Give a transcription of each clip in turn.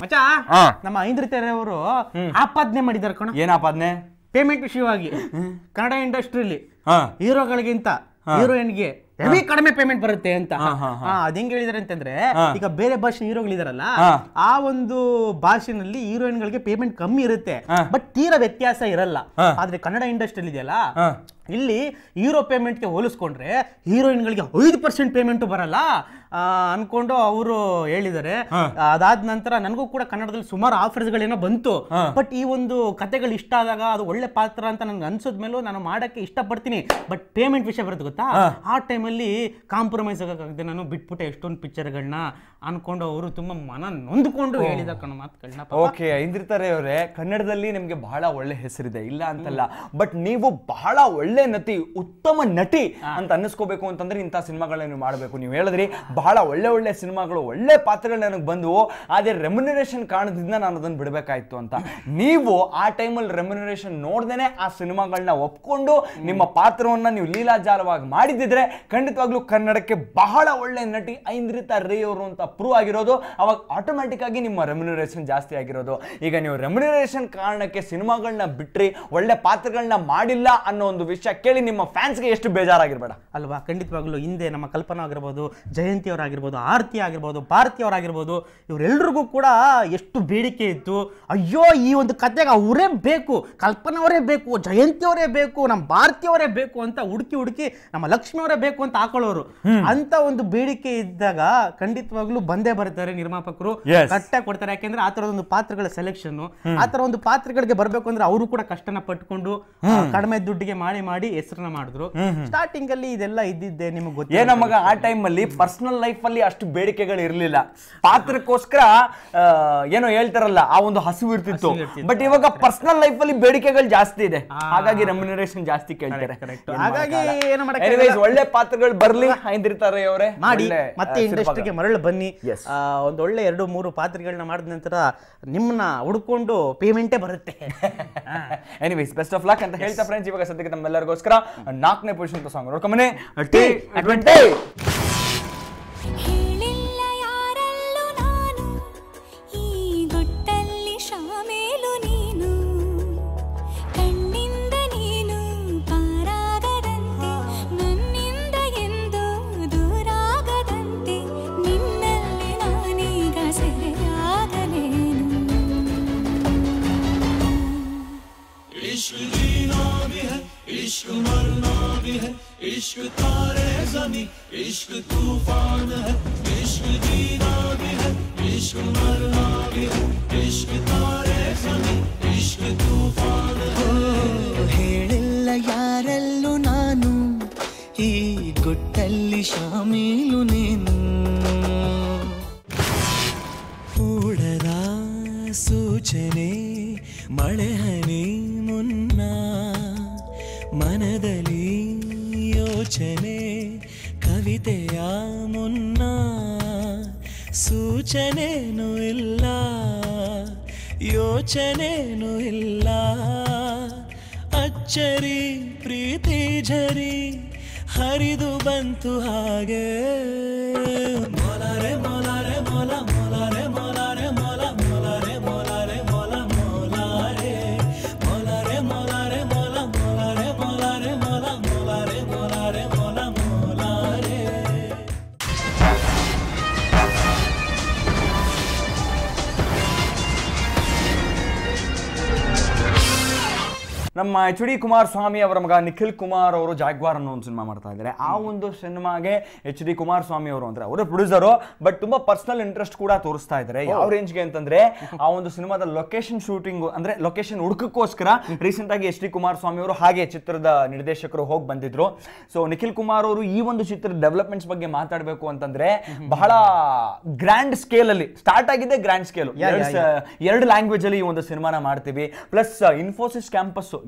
ಮಚ ಹಾ. ನಮ್ಮ ಐಂದ್ರಿತಾರೆ ಅವರು ಆಪಾದನೆ ಮಾಡಿದಾರೆ ಕಣ ಏನಾಪಾದ್ನೆ ಪೇಮೆಂಟ್ ವಿಷಯವಾಗಿ ಕನ್ನಡ ಇಂಡಸ್ಟ್ರಿಲಿ ಹಾ ಹೀರೋಗಳಿಗಿಂತ ಹೀರೋಯಿನ್ಗೆ ಹೆವಿ ಕಡಿಮೆ ಪೇಮೆಂಟ್ ಬರುತ್ತೆ ಅಂತ ಹಾ, ಹಾ, ಹಾ, ಅದ್ ಹೆಂಗ್ ಹೇಳಿದಾರೆ ಅಂತಂದ್ರೆ ಹಾ. ಈಗ ಬೇರೆ ಭಾಷೆ ಹೀರೋಗಳಿದಾರಲ್ಲ ಹಾ. ಆ ಒಂದು ಭಾಷೆನಲ್ಲಿ ಹೀರೋಯಿನ್ಗಳಿಗೆ ಪೇಮೆಂಟ್ ಕಮ್ಮಿ ಇರುತ್ತೆ ಹಾ. ಬಟ್ ತೀರಾ ವ್ಯತ್ಯಾಸ ಇರಲ್ಲ ಹಾ. ಆದ್ರೆ ಕನ್ನಡ ಇಂಡಸ್ಟ್ರಿ ಇದೆಯಲ್ಲ ಹಾ. ಇಲ್ಲಿ ಹೀರೋ ಪೇಮೆಂಟ್ಗೆ ಹೋಲಿಸ್ಕೊಂಡ್ರೆ ಹೀರೋಯಿನ್ಗಳಿಗೆ ಐದು ಪರ್ಸೆಂಟ್ ಪೇಮೆಂಟ್ ಬರಲ್ಲ ಆ, ಅನ್ಕೊಂಡು ಅವರು ಹೇಳಿದ್ದಾರೆ ಹಾ. ಅದಾದ ನಂತರ ನನಗೂ ಕೂಡ ಕನ್ನಡದಲ್ಲಿ ಸುಮಾರು ಆಫರ್ಸ್ಗಳೇನೋ ಬಂತು ಹಾ. ಬಟ್ ಈ ಒಂದು ಕತೆಗಳು ಇಷ್ಟ ಆದಾಗ ಅದು ಒಳ್ಳೆ ಪಾತ್ರ ಅಂತ ನನ್ಗೆ ಅನ್ಸೋದ್ ಮೇಲೂ ನಾನು ಮಾಡಕ್ಕೆ ಇಷ್ಟಪಡ್ತೀನಿ ಬಟ್ ಪೇಮೆಂಟ್ ವಿಷಯ ಬರುತ್ತೆ ಗೊತ್ತಾ ಆ ಟೈಮಲ್ಲಿ ಕಾಂಪ್ರಮೈಸ್ ಆಗಕ್ಕಾಗದೆ ನಾನು ಬಿಟ್ಬಿಟ್ಟೆ ಎಷ್ಟೊಂದು ಪಿಕ್ಚರ್ಗಳನ್ನ ಅನ್ಕೊಂಡು ಅವರು ತುಂಬಾ ಮನ ನೊಂದ್ಕೊಂಡು ಹೇಳಿದ ಕಣ ಮಾತುಗಳನ್ನ ಓಕೆ ಐಂದ್ರಿತಾರೆ ಅವರೇ ಕನ್ನಡದಲ್ಲಿ ನಿಮ್ಗೆ ಬಹಳ ಒಳ್ಳೆ ಹೆಸರಿದೆ ಇಲ್ಲ ಅಂತಲ್ಲ ಬಟ್ ನೀವು ಬಹಳ ಒಳ್ಳೆ ನಟಿ ಉತ್ತಮ ನಟಿ ಅಂತ ಅನ್ನಿಸ್ಕೋಬೇಕು ಅಂತಂದ್ರೆ ಇಂಥ ಸಿನಿಮಾಗಳನ್ನ ನೀವು ಮಾಡಬೇಕು ನೀವು ಹೇಳಿದ್ರಿ ಬಹಳ ಒಳ್ಳೆ ಒಳ್ಳೆ ಸಿನಿಮಾಗಳು ಒಳ್ಳೆ ಪಾತ್ರಗಳು ನನಗೆ ಬಂದವು ಆದ್ರೆ ರೆಮ್ಯುನರೇಷನ್ ಕಾರಣದಿಂದ ನಾನು ಅದನ್ನ ಬಿಡಬೇಕಾಯ್ತು ಅಂತ ನೀವು ಆ ಟೈಮಲ್ಲಿ ರೆಮ್ಯುನರೇಷನ್ ನೋಡ್ದೇನೆ ಆ ಸಿನಿಮಾಗಳನ್ನ ಒಪ್ಕೊಂಡು ನಿಮ್ಮ ಪಾತ್ರವನ್ನ ನೀವು ಲೀಲಾಜಾಲವಾಗಿ ಮಾಡಿದಿದ್ರೆ ಖಂಡಿತವಾಗ್ಲೂ ಕನ್ನಡಕ್ಕೆ ಬಹಳ ಒಳ್ಳೆ ನಟಿ ಐಂದ್ರಿತಾ ರೇ ಅವರು ಅಂತ ಪ್ರೂವ್ ಆಗಿರೋದು ಅವಾಗ ಆಟೋಮ್ಯಾಟಿಕ್ ಆಗಿ ನಿಮ್ಮ ರೆಮ್ಯುನರೇಷನ್ ಜಾಸ್ತಿ ಆಗಿರೋದು ಈಗ ನೀವು ರೆಮ್ಯುನರೇಷನ್ ಕಾರಣಕ್ಕೆ ಸಿನಿಮಾಗಳನ್ನ ಬಿಟ್ರಿ ಒಳ್ಳೆ ಪಾತ್ರಗಳನ್ನ ಮಾಡಿಲ್ಲ ಅನ್ನೋ ಒಂದು ವಿಷಯ ಕೇಳಿ ನಿಮ್ಮ ಫ್ಯಾನ್ಸ್ಗೆ ಎಷ್ಟು ಬೇಜಾರಾಗಿರ್ಬೇಡ ಅಲ್ವಾ ಖಂಡಿತವಾಗ್ಲೂ ಹಿಂದೆ ನಮ್ಮ ಕಲ್ಪನಾ ಆಗಿರ್ಬೋದು ಜಯಂತಿ ಅವರಾಗಿರ್ಬೋದು ಆರತಿ ಆಗಿರ್ಬೋದು ಭಾರತಿ ಅವರಾಗಿರ್ಬೋದು ಇವರೆಲ್ರಿಗೂ ಕೂಡ ಎಷ್ಟು ಬೇಡಿಕೆ ಇತ್ತು ಅಯ್ಯೋ ಈ ಒಂದು ಕತೆಗೆ ಅವರೇ ಬೇಕು ಕಲ್ಪನಾ ಅವರೇ ಬೇಕು ಜಯಂತಿ ಅವರೇ ಬೇಕು ನಮ್ಮ ಭಾರತಿ ಅವರೇ ಬೇಕು ಅಂತ ಹುಡುಕಿ ಹುಡುಕಿ ನಮ್ಮ ಲಕ್ಷ್ಮಿ ಅವರೇ ಬೇಕು ಅಂತ ಹಾಕೊಳ್ಳೋರು ಅಂತ ಒಂದು ಬೇಡಿಕೆ ಇದ್ದಾಗ ಖಂಡಿತವಾಗ್ಲೂ ಬಂದೇ ಬರ್ತಾರೆ ನಿರ್ಮಾಪಕರು Yes. ಕಟ್ಟ ಕೊಡ್ತಾರೆ ಯಾಕೆಂದ್ರೆ ಆ ತರದ ಒಂದು ಪಾತ್ರಗಳ ಸೆಲೆಕ್ಷನ್ ಆ ತರ ಒಂದು ಪಾತ್ರಗಳಿಗೆ ಬರ್ಬೇಕು ಅಂದ್ರೆ ಅವರು ಕೂಡ ಕಷ್ಟನ ಪಟ್ಕೊಂಡು ಆ, ಕಡಿಮೆ ದುಡ್ಡಿಗೆ ಮಾಡಿ ಮಾಡಿ ಹೆಸರನ್ನ ಮಾಡಿದ್ರು ಸ್ಟಾರ್ಟಿಂಗ್ ಅಲ್ಲಿ ಇದೆಲ್ಲ ಇದ್ದಿದ್ದೆ ನಿಮಗೆ ಗೊತ್ತಿದೆ ಏನ ಮಗ ಆ ಟೈಮ್ ಅಲ್ಲಿ ಪರ್ಸನಲ್ ಲೈಫ್ ಅಲ್ಲಿ ಅಷ್ಟು ಬೇಡಿಕೆಗಳು ಇರ್ಲಿಲ್ಲ ಪಾತ್ರಕ್ಕೋಸ್ಕರ ಆ, ಏನೋ ಹೇಳ್ತಾರಲ್ಲ ಆ ಒಂದು ಹಸಿವು ಇರ್ತಿತ್ತು ಹಸಿವು ಇರ್ತಿತ್ತು. ಬಟ್ ಇವಾಗ ಪರ್ಸನಲ್ ಲೈಫ್ ಅಲ್ಲಿ ಬೇಡಿಕೆಗಳು ಜಾಸ್ತಿ ಇದೆ ಹಾಗಾಗಿ ರೆಮ್ಯುನರೇಷನ್ ಜಾಸ್ತಿ ಕೇಳ್ತಾರೆ correct. ಏನ್ ಹಾಗಾಗಿ ಮಾಡಕ್ಕಾಗಲ್ಲ. ಏನು ಮಾಡಕ್ಕಾಗಲ್ಲ. Anyways, ಒಳ್ಳೆ ಪಾತ್ರಗಳು ಬರ್ಲಿ ಐಂದಿರ್ತಾರೆ ಅವರೇ ಮಾಡಿ ಮತ್ತೆ ಇಂಡಸ್ಟ್ರಿಗೆ ಮರಳು ಬನ್ನಿ Yes. ಆ, ಒಂದ್ ಒಳ್ಳೆ ಎರಡು ಮೂರು ಪಾತ್ರಗಳನ್ನ ಮಾಡಿದ ನಂತರ ನಿಮ್ಮನ್ನ ಹುಡ್ಕೊಂಡು ಪೇಮೆಂಟೇ ಬರುತ್ತೆ ಎನಿವೇಸ್ ಬೆಸ್ಟ್ ಆಫ್ ಲಕ್ ಅಂತ ಹೇಳ್ತಾ ಫ್ರೆಂಡ್ಸ್ ಇವಾಗ ಸದ್ಯಕ್ಕೆ ನಮ್ಮೆಲ್ಲರಿಗೋಸ್ಕರ ನಾಲ್ಕನೇ ಪೊಸಿಷನ್ ಸಾಂಗ್ ನೋಡ್ಕೊಂಬನ್ನಿ ಟಿ ಅಡ್ವೆಂಟೇ ಹೇಳಿಲ್ಲ ಯಾರಲ್ಲೂ ನಾನು ಈ ಗುಟ್ಟಲ್ಲಿ ಶಾಮೇಲು ನೀನು ಕಣ್ಣಿಂದ ನೀನು ಪಾರಾಗದಂತೆ ನನ್ನಿಂದ ಎಂದು ದೂರಾಗದಂತೆ ನಿನ್ನಲ್ಲಿ ನಾನೀಗ ಸೆರೆಯಾಗಲೇನು ಹೇಳಿಲ್ಲ ಯಾರಲ್ಲೂ ನಾನು ಈ ಗುಟ್ಟಲ್ಲಿ ಶಾಮೀಲು ನೀನು ಮೂಡದ ಸೂಚನೆ ಮಳೆ ಹನಿ ಮುನ್ನ ಮನದಲ್ಲಿ ಯೋಚನೆ ಕವಿತೆಯ ಮುನ್ನ ಸೂಚನೆನೂ ಇಲ್ಲ ಯೋಚನೆನೂ ಇಲ್ಲ ಅಚ್ಚರಿ ಪ್ರೀತಿ ಝರಿ ಹರಿದು ಬಂತು ಹಾಗೆ ಮೊಲಾರೆ ಮೊಲಾರೆ ಮೊಲ ಮೊಲಾರೆ ಮೊಲಾರೆ ಮೊಲ ಮೊಲಾರೆ ಮೊಲಾರೆ ಮೊಲ ಮೊಲಾರೆ ಮೊಲಾರೆ ಮೊಲಾರೆ ಮೊಲ ಮೊಲಾರೆ ಮೊಲಾರೆ ಮೊಲ ಮೊಲಾರೆ ಮೊಲಾರೆ ಮೊಲ ಮೊಲಾರೆ ನಮ್ಮ ಎಚ್ ಡಿ ಕುಮಾರಸ್ವಾಮಿ ಅವರ ಮಗ ನಿಖಿಲ್ ಕುಮಾರ್ ಅವರು ಜಾಗ್ವಾರ್ ಅನ್ನೋ ಒಂದು ಸಿನಿಮಾ ಮಾಡ್ತಾ ಇದ್ದಾರೆ ಆ ಒಂದು ಸಿನಿಮಾಗೆ ಎಚ್ ಡಿ ಕುಮಾರಸ್ವಾಮಿ ಅವರು ಅಂದ್ರೆ ಅವರೇ ಪ್ರೊಡ್ಯೂಸರು ಬಟ್ ತುಂಬಾ ಪರ್ಸನಲ್ ಇಂಟ್ರೆಸ್ಟ್ ಕೂಡ ತೋರಿಸ್ತಾ ಇದ್ದಾರೆ ಯಾವ ರೇಂಜ್ಗೆ ಅಂತಂದ್ರೆ ಆ ಒಂದು ಸಿನಿಮಾದ ಲೊಕೇಶನ್ ಶೂಟಿಂಗ್ ಅಂದ್ರೆ ಲೊಕೇಶನ್ ಹುಡುಕಕ್ಕೋಸ್ಕರ ರೀಸೆಂಟ್ ಆಗಿ ಎಚ್ ಡಿ ಕುಮಾರಸ್ವಾಮಿ ಅವರು ಹಾಗೆ ಚಿತ್ರದ ನಿರ್ದೇಶಕರು ಹೋಗಿ ಬಂದಿದ್ರು ಸೊ ನಿಖಿಲ್ ಕುಮಾರ್ ಅವರು ಈ ಒಂದು ಚಿತ್ರದ ಡೆವಲಪ್ಮೆಂಟ್ಸ್ ಬಗ್ಗೆ ಮಾತಾಡಬೇಕು ಅಂತಂದ್ರೆ ಬಹಳ ಗ್ರ್ಯಾಂಡ್ ಸ್ಕೇಲ್ ಅಲ್ಲಿ ಸ್ಟಾರ್ಟ್ ಆಗಿದೆ ಗ್ರ್ಯಾಂಡ್ ಸ್ಕೇಲ್ Yeah, yeah, ಎರಡು ಲ್ಯಾಂಗ್ವೇಜ್ ಅಲ್ಲಿ ಈ ಒಂದು ಸಿನಿಮಾನ ಮಾಡ್ತೀವಿ ಪ್ಲಸ್ ಇನ್ಫೋಸಿಸ್ ಕ್ಯಾಂಪಸ್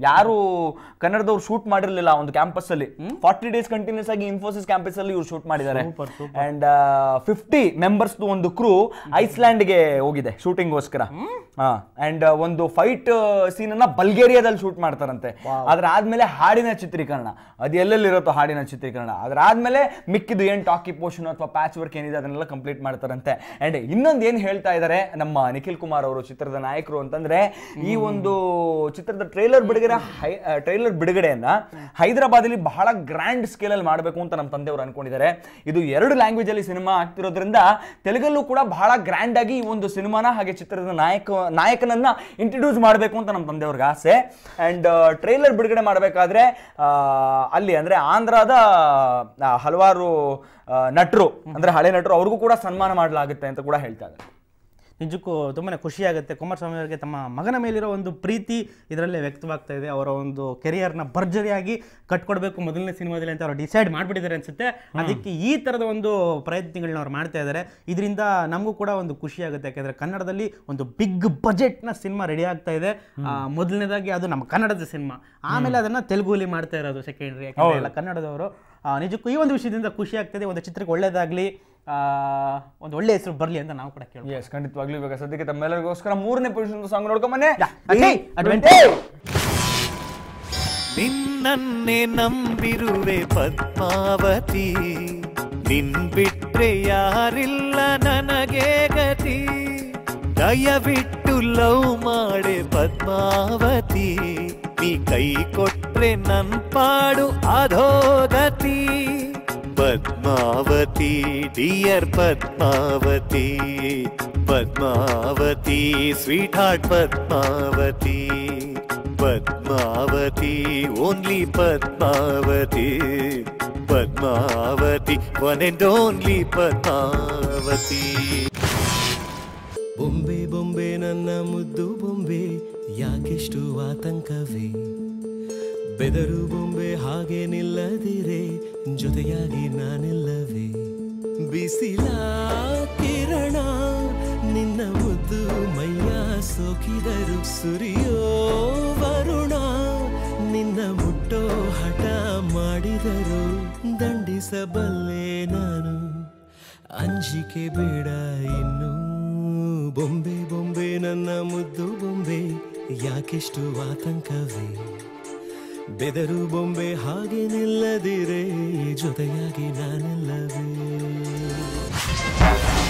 ಯಾರು ಕನ್ನಡದವ್ರು ಶೂಟ್ ಮಾಡಿರ್ಲಿಲ್ಲ ಒಂದು ಕ್ಯಾಂಪಸ್ ಅಲ್ಲಿ ಫಾರ್ಟಿ ಡೇಸ್ ಕಂಟಿನ್ಯೂಸ್ ಆಗಿ ಇನ್ಫೋಸಿಸ್ ಕ್ಯಾಂಪಸ್ ಅಲ್ಲಿ ಇವ್ರು ಶೂಟ್ ಮಾಡಿದ್ದಾರೆ ಅಂಡ್ ಫಿಫ್ಟಿ ಮೆಂಬರ್ಸ್ ಒಂದು ಕ್ರೂ ಐಸ್ಲ್ಯಾಂಡ್ ಗೆ ಹೋಗಿದೆ ಶೂಟಿಂಗ್ಗೋಸ್ಕರ ಅಂಡ್ ಒಂದು ಫೈಟ್ ಸೀನ್ ಅನ್ನ ಬಲ್ಗೇರಿಯಾದಲ್ಲಿ ಶೂಟ್ ಮಾಡ್ತಾರಂತೆ ಅದ್ರ ಆದ್ಮೇಲೆ ಹಾಡಿನ ಚಿತ್ರೀಕರಣ ಅದು ಎಲ್ಲೆಲ್ಲಿರುತ್ತೋ ಹಾಡಿನ ಚಿತ್ರೀಕರಣ ಅದ್ರ ಆದ್ಮೇಲೆ ಮಿಕ್ಕಿದ್ದು ಏನ್ ಟಾಕಿ ಪೋರ್ಷನ್ ಅಥವಾ ಪ್ಯಾಚ್ ವರ್ಕ್ ಏನಿದೆ ಅದನ್ನೆಲ್ಲ ಕಂಪ್ಲೀಟ್ ಮಾಡ್ತಾರಂತೆ ಅಂಡ್ ಇನ್ನೊಂದು ಏನ್ ಹೇಳ್ತಾ ಇದ್ದಾರೆ ನಮ್ಮ ನಿಖಿಲ್ ಕುಮಾರ್ ಅವರು ಚಿತ್ರದ ನಾಯಕರು ಅಂತಂದ್ರೆ ಈ ಒಂದು ಚಿತ್ರದ ಟ್ರೈಲರ್ ಬಿಡುಗಡೆ ಟ್ರೈಲರ್ ಬಿಡುಗಡೆಯನ್ನ ಹೈದರಾಬಾದ್ ಅಲ್ಲಿ ಬಹಳ ಗ್ರ್ಯಾಂಡ್ ಸ್ಕೇಲ್ ಅಲ್ಲಿ ಮಾಡಬೇಕು ಅಂತ ನಮ್ಮ ತಂದೆಯವರು ಅನ್ಕೊಂಡಿದ್ದಾರೆ ಇದು ಎರಡು ಲ್ಯಾಂಗ್ವೇಜ್ ಅಲ್ಲಿ ಸಿನಿಮಾ ಆಗ್ತಿರೋದ್ರಿಂದ ತೆಲುಗಲ್ಲೂ ಕೂಡ ಬಹಳ ಗ್ರ್ಯಾಂಡ್ ಆಗಿ ಈ ಒಂದು ಸಿನಿಮಾನ ಹಾಗೆ ಚಿತ್ರದ ನಾಯಕ ನಾಯಕನನ್ನ ಇಂಟ್ರೊಡ್ಯೂಸ್ ಮಾಡಬೇಕು ಅಂತ ನಮ್ಮ ತಂದೆಯವ್ರಿಗೆ ಆಸೆ ಅಂಡ್ ಟ್ರೈಲರ್ ಬಿಡುಗಡೆ ಮಾಡಬೇಕಾದ್ರೆ ಅಲ್ಲಿ ಅಂದ್ರೆ ಆಂಧ್ರದ ಆ, ಹಲವಾರು ನಟರು ಅಂದ್ರೆ ಹಳೆ ನಟರು ಅವ್ರಿಗೂ ಕೂಡ ಸನ್ಮಾನ ಮಾಡಲಾಗುತ್ತೆ ಅಂತ ಕೂಡ ಹೇಳ್ತಾ ಇದ್ದಾರೆ ನಿಜಕ್ಕೂ ತುಂಬಾ ಖುಷಿಯಾಗುತ್ತೆ ಕುಮಾರಸ್ವಾಮಿ ಅವರಿಗೆ ತಮ್ಮ ಮಗನ ಮೇಲಿರೋ ಒಂದು ಪ್ರೀತಿ ಇದರಲ್ಲೇ ವ್ಯಕ್ತವಾಗ್ತಾ ಇದೆ ಅವರ ಒಂದು ಕೆರಿಯರ್ನ ಭರ್ಜರಿಯಾಗಿ ಕಟ್ಕೊಡ್ಬೇಕು ಮೊದಲನೇ ಸಿನಿಮಾದಲ್ಲಿ ಅಂತ ಅವ್ರು ಡಿಸೈಡ್ ಮಾಡಿಬಿಟ್ಟಿದ್ದಾರೆ ಅನ್ಸುತ್ತೆ ಅದಕ್ಕೆ ಈ ಥರದ ಒಂದು ಪ್ರಯತ್ನಗಳನ್ನ ಅವ್ರು ಮಾಡ್ತಾ ಇದ್ದಾರೆ ಇದರಿಂದ ನಮಗೂ ಕೂಡ ಒಂದು ಖುಷಿ ಆಗುತ್ತೆ ಯಾಕಂದರೆ ಕನ್ನಡದಲ್ಲಿ ಒಂದು ಬಿಗ್ ಬಜೆಟ್ನ ಸಿನಿಮಾ ರೆಡಿ ಆಗ್ತಾ ಇದೆ ಆ, ಮೊದಲನೇದಾಗಿ ಅದು ನಮ್ಮ ಕನ್ನಡದ ಸಿನಿಮಾ ಆಮೇಲೆ ಅದನ್ನು ತೆಲುಗುಲಿ ಮಾಡ್ತಾ ಇರೋದು ಸೆಕೆಂಡ್ರಿ ಯಾಕಂದರೆ ಎಲ್ಲ ಕನ್ನಡದವರು ಆ, ನಿಜಕ್ಕೂ ಈ ಒಂದು ವಿಷಯದಿಂದ ಖುಷಿ ಆಗ್ತದೆ ಒಂದು ಚಿತ್ರಕ್ಕೆ ಒಳ್ಳೇದಾಗಲಿ ಒಂದು ಒಳ್ಳೆ ಹೆಸರು ಬರಲಿ ಅಂತ ನಾವು ಕೂಡ ಕೇಳ್ಬೋದು ಎಸ್ ಖಂಡಿತವಾಗ್ಲೂ ಇವಾಗ ಸದ್ಯಕ್ಕೆ ತಮ್ಮೆಲ್ಲರಿಗೋಸ್ಕರ ಮೂರನೇ ಪೊಸಿಷನ್ ಸಾಂಗ್ ನೋಡ್ಕೊಂಬನ್ನೆ ಅದೇ advantage. ನಿನ್ನನ್ನೇ ನಂಬಿರುವೆ ಪದ್ಮಾವತಿ ನಿನ್ ಬಿಟ್ರೆ ಯಾರಿಲ್ಲ ನನಗೆ ಗತಿ ದಯವಿಟ್ಟು ಲವ್ ಮಾಡೆ ಪದ್ಮಾವತಿ ನೀ ಕೈ ಕೊಟ್ರೆ ನನ್ ಪಾಡು ಅಧೋಗತಿ Padmavathi dear Padmavathi Padmavathi sweetheart Padmavathi Padmavathi only Padmavathi Padmavathi one and only Padmavathi ಬೊಂಬೆ ಬೊಂಬೆ ನನ್ನ ಮುದ್ದು ಬೊಂಬೆ ಯಾಕೆಷ್ಟು ಆತಂಕವೇ ಬೆದರು ಬೊಂಬೆ ಹಾಗೆ ನಿಲ್ಲದಿರೆ ಜೊತೆಯಾಗಿ ನಾನಿಲ್ಲವೇ ಬಿಸಿಲ ಕಿರಣ ನಿನ್ನ ಮುದ್ದು ಮೈಯ ಸೋಕಿದರು ಸುರಿಯೋ ವರುಣ ನಿನ್ನ ಮುಟ್ಟೋ ಹಠ ಮಾಡಿದರು ದಂಡಿಸಬಲ್ಲೆ ನಾನು ಅಂಜಿಕೆ ಬೇಡ ಇನ್ನು ಬೊಂಬೆ ಬೊಂಬೆ ನನ್ನ ಮುದ್ದು ಬೊಂಬೆ ಯಾಕೆಷ್ಟು ಆತಂಕವೇ ಬೆದರು ಬೊಂಬೆ ಹಾಗೆ ನಿಲ್ಲದಿರೆ ಜೊತೆಯಾಗಿ ನಾನೆಲ್ಲವೇ